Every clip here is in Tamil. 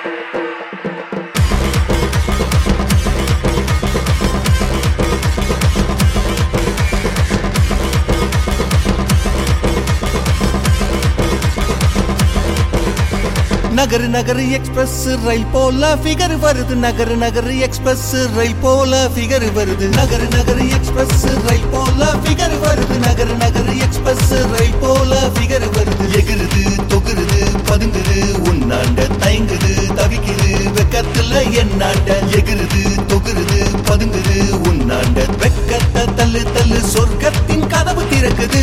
நகரு நகரு எக்ஸ்பிரஸ் ரயில் போல ஃபிகர் வருது நகரு நகரு எக்ஸ்பிரஸ் ரயில் போல ஃபிகர் வருது நகரு நகரு எக்ஸ்பிரஸ் ரயில் போல ஃபிகர் வருது நகரு நகரு எக்ஸ்பிரஸ் ரயில் போல ஃபிகர் வருது எகிருது தொகுருது பதுங்குது உன்னாண்ட தயங்குது தவிக்குது வெக்கத்துல என்னாண்ட எகிருது தொகுருது பதுங்குது உன்னாண்ட வெக்கத்தை தள்ளு தள்ளு சொர்க்கத்தின் கதவு திறக்குது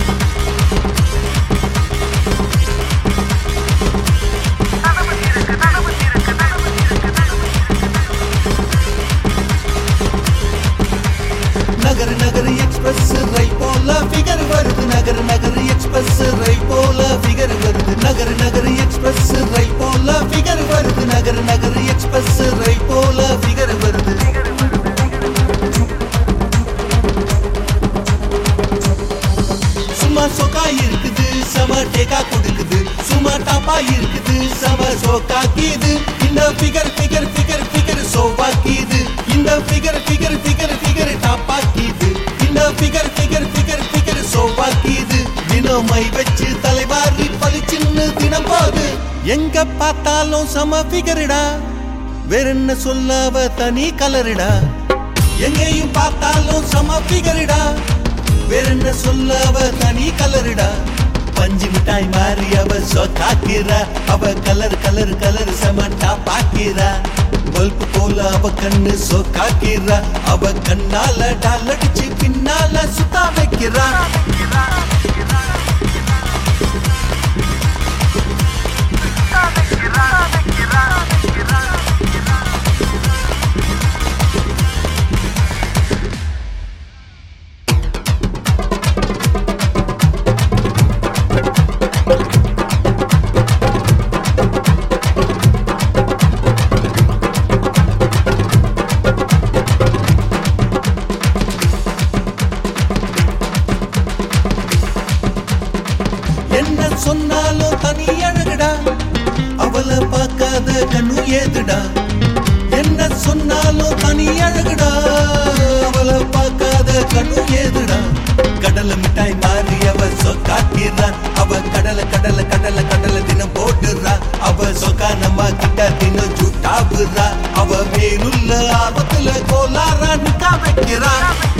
நகர் நகர் எக்ஸ்பிரஸ் ரயில் போல ஃபிகர் வருது நகர் நகர் எக்ஸ்பிரஸ் ரயில் போல ஃபிகர் வருது நகர் நகர் எக்ஸ்பிரஸ் ரயில் போல ஃபிகர் வருது நகர் நகர் எக்ஸ்பிரஸ் ரயில் போல ஃபிகர் வருது சும்மா சொக்கா இருக்குது சம டேக்கா கொடுக்குது சும்மா டாப்பா இருக்குது சம சோக்கா கீது இந்த ஃபிகர் ஃபிகர் ஃபிகர் ஃபிகர் சோபா கீது இந்த ஃபிகர் ஃபிகர் ஃபிகர் ஃபிகர் டாப்பா கீது இந்த ஃபிகர் ஃபிகர் ஃபிகர் ஃபிகர் சோபா கீது தினமை வச்சு தலைவாரி பளிச்சுன்னு தினம் போது எங்க பார்த்தாலும் சம ஃபிகருடா வேற என்ன சொல்ல அவ தனி கலருடா எங்கேயும் பார்த்தாலும் சம ஃபிகருடா வேற என்ன சொல்ல அவ தனி கலருடா பஞ்சு மிட்டாய் மாறி அவ சொத்தாக்கிறா அவ கலர் கலர் கலர் சமட்டா பாக்கிறா பல்பு போல அவ கண்ணு சொக்காக்கிறா அவ கண்ணால டாலடிச்சு பின்னால சுத்தா வைக்கிறா என்ன சொன்னாலும் தனி அழகுடா அவளை பார்க்காத கண்ணு ஏதுடா என்ன சொன்னாலும் தனி அழகுடா அவளை பார்க்காத கண்ணு ஏதுடா கடலை மிட்டாய் மாறி அவ சொக்காக்கிறா அவ கடலை கடலை கடலை கடலை தினம் போட்டுறா அவ சொக்கா நம்ம கிட்ட தினம் ஜூட்டாவுறா அவ மேலுள்ள ஆபத்துல கோலாரா நிக்கா வைக்கிறா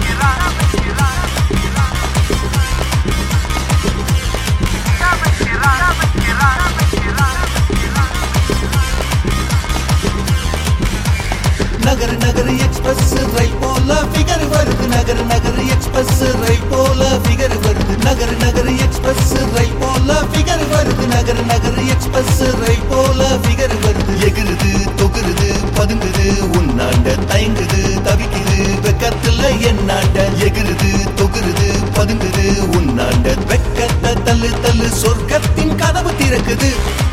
நகர் நகர் எக்ஸ்பிரஸ் ரயில் போல ஃபிகர் வருது நகர் நகர் எக்ஸ்பிரஸ் ரயில் போல ஃபிகர் வருது நகர் நகர் எக்ஸ்பிரஸ் ரயில் போல ஃபிகர் வருது நகர் நகர் எக்ஸ்பிரஸ் ரயில் போல ஃபிகர் வருது எகிருது தொகுருது பதுங்குது உன்னாண்ட தயங்குது தவிக்குது வெக்கத்துல என்னாண்ட எகிருது தொகுருது பதுங்குது உன்னாண்ட வெக்கத்தை தள்ளு தள்ளு சொர்க்கத்தின் கதவு திறக்குது